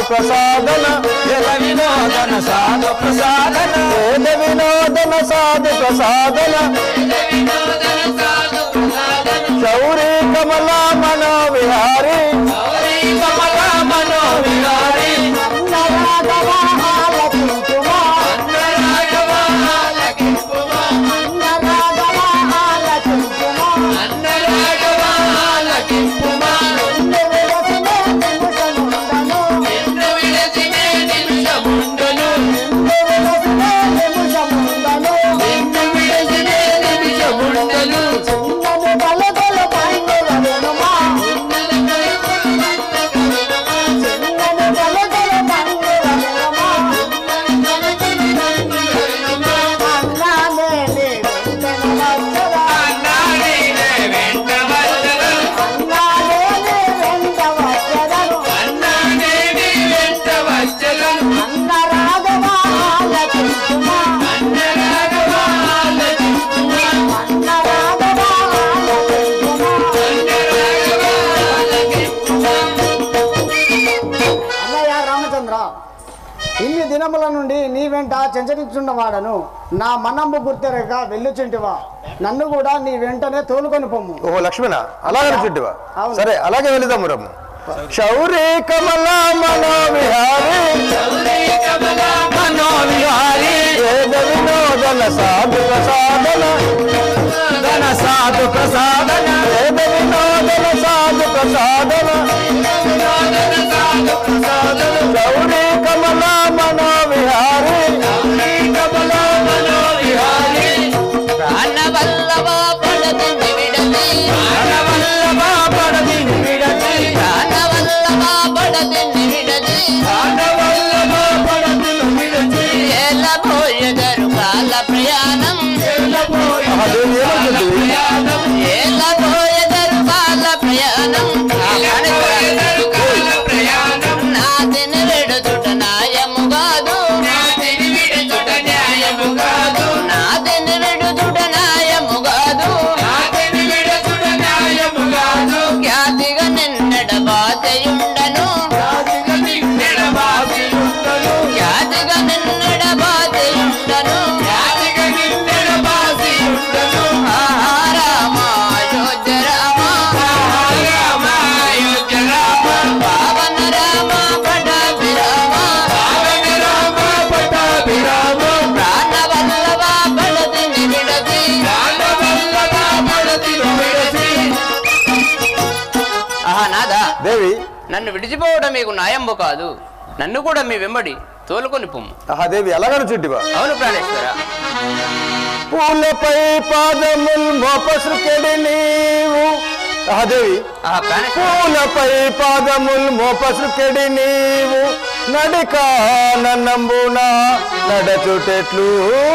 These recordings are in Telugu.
ప్రసాదన జల వినోదన సాధు ప్రసాదన వేద వినోదన సాధు ప్రసాదన శౌరి కమల మనో విహారీ కమల మనో విహారీ అన్నయ్య రామచంద్ర ఇన్ని దినముల నుండి నీ వెంట చెంచరించుండవాడను నా మనంబు గుర్తెరక వెళ్ళుచుంటివా నన్ను కూడా నీ వెంటనే తోలుకొని పొమ్ము ఓ లక్ష్మణ అలాగే చుట్టివా అవును. సరే అలాగే వెళదాము రమ్ము శౌరి కమల మనో విహారీ మనో విహారీ వేద వినోదన సాధు ప్రసాదన ధన సాధు ప్రసాదన వేద వినోదన సాధు ప్రసాదన శౌరి కమల మనో విహారీ కమల మనో విహారీ ప్రాణవల్లభ పడదిని విడది వల్లభ పడది విడచి ప్రాణవల్లభ పడదిని విడది వల్లభ పడది విడచి ఏలబోయెదరు కాల ప్రయాణం అదేమి ఏమనుకుంటుంది ఏలబోయెదరు కాల ప్రయాణం నాదిని విడుచుట న్యాయము కాదు నాదిని విడుచుట న్యాయము కాదు ఖ్యాతిగా నిన్నడ బాధయుండను ఖ్యాతిగా నిన్నడ బాధయుండను రామాయోధ్య రామ పావన రామ పటాభి రామ ప్రాణవల్లభ పడదిని విడది ఆహా నాదా దేవి నన్ను విడిచిపోవడం మీకు న్యాయంబు కాదు నన్ను కూడా మీ వెంబడి తోలుకొని పొమ్ము ఆహా దేవి అలాగని చుట్టివా అవును ప్రాణేశ్వర పూలపై పాదముల్ మోపసుకెడి నీవు ఆహా దేవి ఆహా ప్రాణేశ్వర పూలపై పాదముల్ మోపసుకెడి నీవు నడిక నన్నంబున నడచుటెట్లు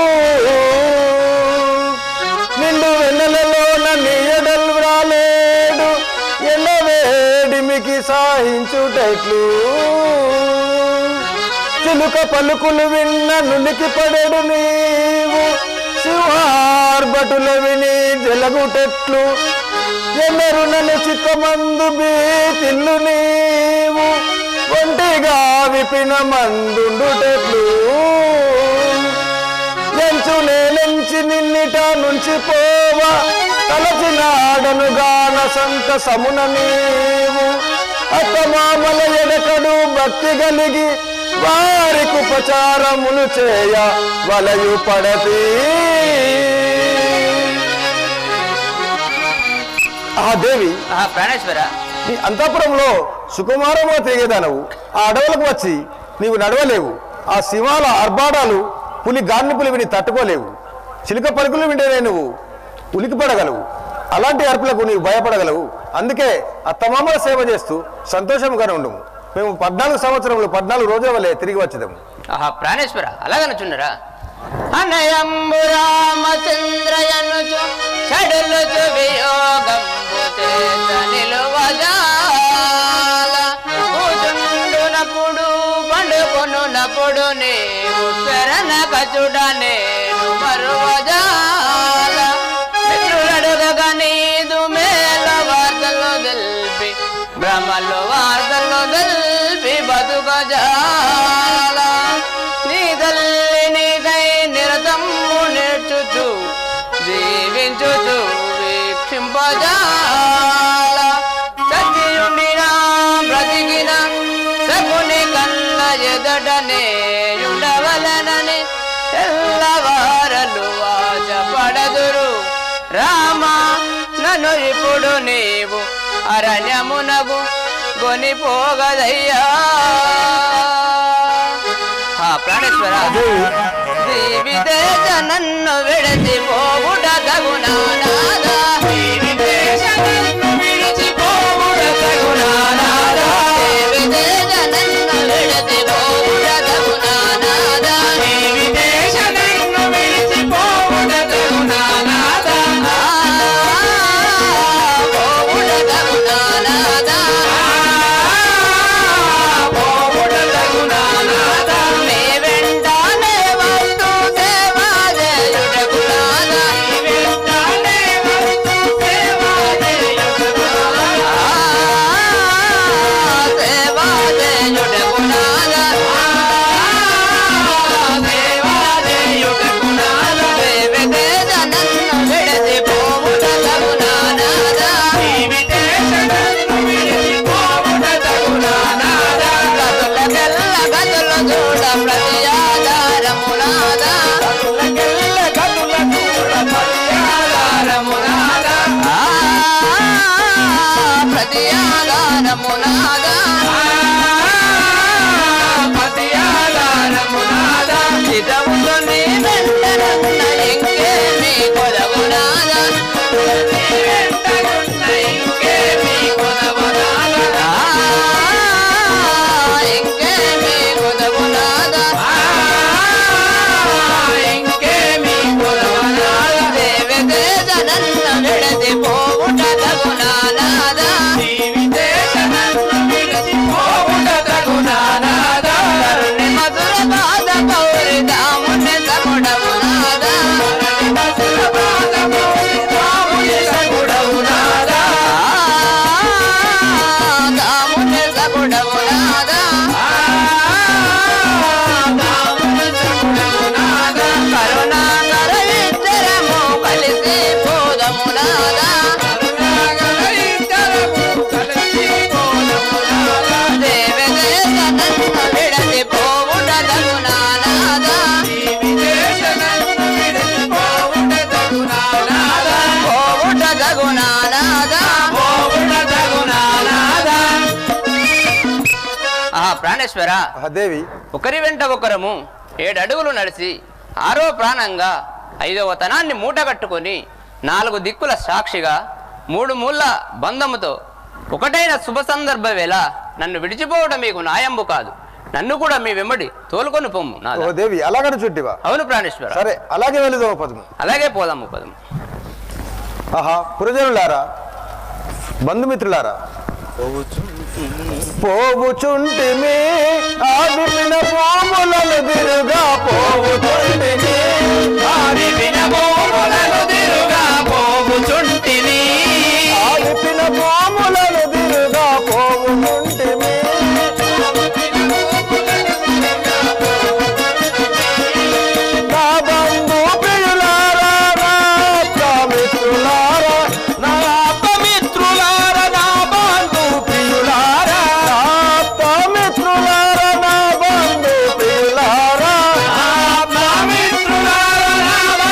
నిండు వెన్నెలలో నన్ను ఎడలు రాలేడు ఎన్న వేడిమికి సాహించుటెట్లు చిలుక పలుకులు విన్న నునికి పడెడు నీవు సింహార్భటుల విని జలగుటెట్లు ఎన్నరు నన్ను చిత్తమందు బీతిల్లు నీవు ఒంటిగా విపిన మందుండుటెట్లు ఎంచు నేనెంచి నిన్నిట నుంచి పోవా తలచినాడను గాన సంత సమున నీవు అత్తమామల ఎడకడు భక్తి కలిగి వారికి ఉపచారములు చేయ వలయు పడతి ఆ దేవి ఆహా ప్రాణేశ్వర నీ అంతఃపురంలో సుకుమారమో తిరిగేదానవు ఆ అడవులకు వచ్చి నీవు నడవలేవు ఆ శివాల అర్బాడాలు పులి గాన్ని పులి విని తట్టుకోలేవు చిలుక పలుకులు వింటేనే నువ్వు ఉలికి పడగలవు అలాంటి అర్పులకు నీవు భయపడగలవు అందుకే అత్తమామల సేవ చేస్తూ సంతోషంగానే ఉండము మేము పద్నాలుగు సంవత్సరములు పద్నాలుగు రోజుల వల్లే తిరిగి వచ్చేదాము ఆహా ప్రాణేశ్వర అలాగనుచున్నరా అనయంబు రామచంద్రయనుచు చెడులుచు వియోగంబు చేత నిలువజాల కూచుండునప్పుడు పండుకొనునప్పుడు నీవు శరణ కచుడ నేను మరువజాల మిత్రులడుగగా నీదు మేల వార్తలు తెలిపి భ్రమలు వార్తలు తెలిపి బతుకజాల వీక్షించుచు వీక్షింపజాల సత్యుండిన బ్రతికిన సకుని కన్న ఎదటనే ఉండవలనని తెల్లవారలు ఆశపడదురు రామ నన్ను ఇప్పుడు నీవు అరణ్యమునకు కొనిపోగదయ్యా ఆ ప్రాణేశ్వర దేవిదేశ నన్ను విడచి పోవుట తగునా నాదా దేవిదేశ నన్ను విడిచి పోవుట తగునా నాదా దేవిదేశ నన్ను విడిచి పోవుట తగునా నాదా దేవిదేశ నన్ను విడిచి పోవుట తగునా నాదా పోవుట తగునా నాదా పోవుట తగునా నాదా నీ వెంటనే వస్తూ సేవా చేయుటకు నాదా నీ వెంటనే వస్తూ సేవా చేయుటకు నాదా సేవా చేయుటకు నాదా సేవా చేయుటకు నాదా దేవదేశ నన్ను విడిచి పోవుట తగునా నాదా దేవదేశ నన్ను విడిచి పోవుట తగునా నాదా గతులకెల్ల గతుల చూడ ప్రతి ఆధారమునాదా గతులకెల్ల గతుల చూడ ప్రతి ఆధారమునాదా ప్రతి ఆధారమునాదా ప్రతి ఆధారమునాదా చితములు నీ వెంటనున్న ఇంకేమీ కొదవునాదా నీ వెంటనున్న ఇంకేమీ కొదవునాదా ఇంకేమీ కొదవునాదా ఇంకేమీ కొదవునాదా దేవదేశ నన్ను విడచి పోవుట తగునానాదా దేవిదేశ నన్ను విడచి పోవుట తగునానాదా కరుణి మధుర పాద పౌరి దాముని సగుడవునాదా కరుణి మధుర పాద పౌరి దాముని సగుడవునాదా దాముని సగుడవునాదా దాముని సగుడవునాదా కరుణాకర ఇద్దరము కలిసి పోదమునాదా కరుణాకర ఇద్దరము కలిసి పోదమునాదా దేవదేశ నన్ను విడచి పోవుట తగునానాదా దేవదేశ నన్ను విడచి పోవుట తగునానాదా పోవుట తగునానాదా పోవుట తగునానాదా ఆ ప్రాణేశ్వర ఆ దేవి ఒకరి వెంట ఒకరము ఏడు అడుగులు నడిచి ఆరో ప్రాణంగా ఐదవ తనాన్ని మూట కట్టుకొని నాలుగు దిక్కుల సాక్షిగా మూడు మూల బంధముతో ఒకటైన శుభ సందర్భ వేళ నన్ను విడిచిపోవడం మీకు న్యాయంబు కాదు నన్ను కూడా మీ వెంబడి తోలుకొని పొమ్ము ఓ నాదా. దేవి అలాగని చుట్టివా అవును ప్రాణేశ్వర సరే అలాగే వెళుదాం పదము అలాగే పోదాము పదము ఆహా పురజనులారా బంధుమిత్రులారా పోవుచుంటిమి ఆదిపిన పోములను తిరుగా పోవుచుంటిమి ఆరిపిన భూములను తిరుగా పోవుచుంటిని ఆదిపిన పోములను తిరుగా పోవుచుంటిమి నా బంధు ప్రియులారా నా ఆప్తమిత్రులారా నా ఆప్తమిత్రులారా నా బంధు ప్రియులారా నా ఆప్తమిత్రులారా నా బంధు ప్రియులారా నా మిత్రులారా నా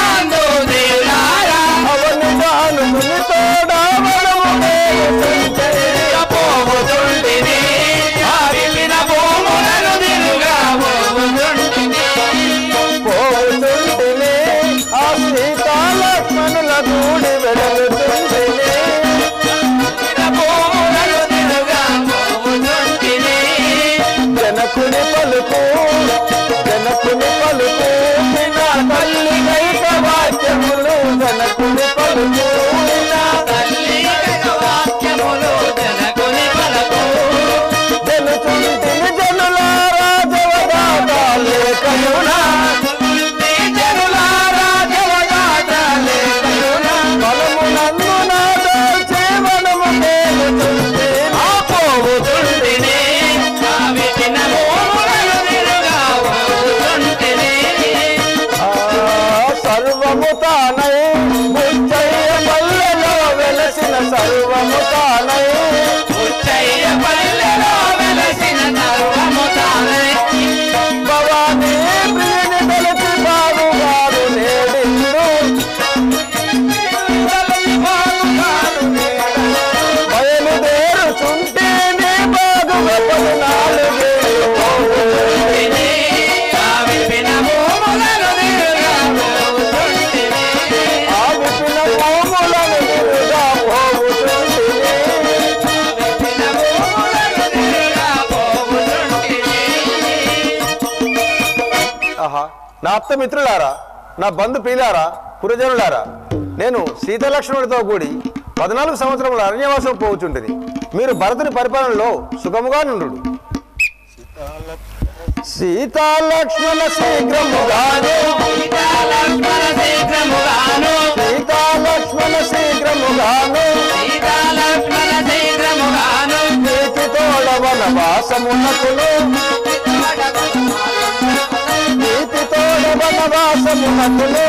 నా అత్త మిత్రులారా నా బంధు ప్రియులారా పురజనులారా నేను సీతలక్ష్మణుడితో కూడి పద్నాలుగు సంవత్సరముల అరణ్యవాసం పోవుచుంటిని మీరు భరతుని పరిపాలనలో సుఖముగా నుండు సీతాలక్ష్మణ శీఘ్రముగాను సీతాలక్ష్మణ శీఘ్రముగాను సీతాలక్ష్మణ శీఘ్రముగాను సీతాలక్ష్మణ శీఘ్రముగాను నీతితోడవన వాసమునకును నీతితోడవన వాసమునకును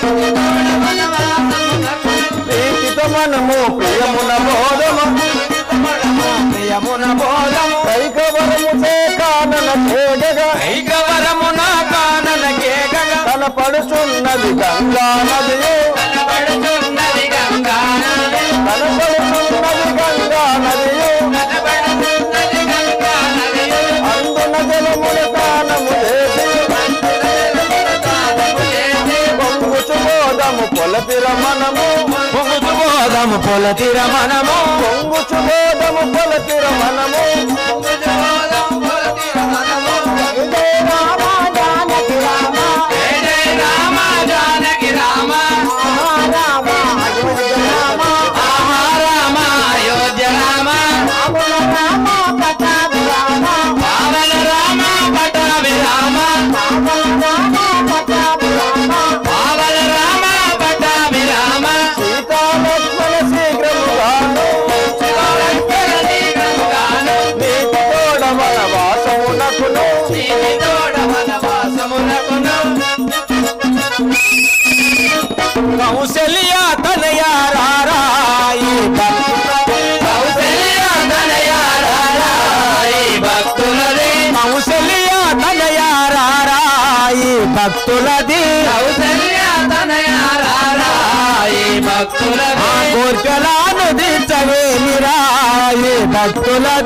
ప్రీతితో మనము ప్రియమున బోధము ప్రియమున బోధము కైకవరము కానన తేగగా ఐకవరమున కానన కేకగా తన పడుచున్నది గంగా నదియు కనబడుచున్నది గంగా నది. తన పడుచున్నది గంగా నదియు కనబడుచున్నది గంగా నదియు. అందున జలముల స్నానము చేసి పొంగుచు బోధము పొలతిర మనము పొగుచు బోధము పొలతిర మనము పొంగుచు బోధము పొలతిర మనము పొగుచు బోధము పొలతిర మనము జయ రామ జానకి రామ జయ జయ రామ జానకి రామ రామ అయోధ్య రామ ఆహా రామ అయోధ్య రామ రాముల రామ పటాభి రామ పావన రామ పటాభి రామ రాముల రామ పటాభి రామ పావన రామ పటాభి రామ సీతాలక్ష్మణ శీఘ్రముగాను శివలక్ష్మణ శీఘ్రముగాను నీతి తోడవన వాసమునకును నీతి తోడ వనవాసమునకును కౌశల్య తనయారాయి కౌశల్య తనయారాయి భక్తులది కౌశల్య తనయారాయి భక్తులది కౌశల్య తనయారాయి భక్తులది కోర్కెలాను దించవేమిరాయి భక్తులది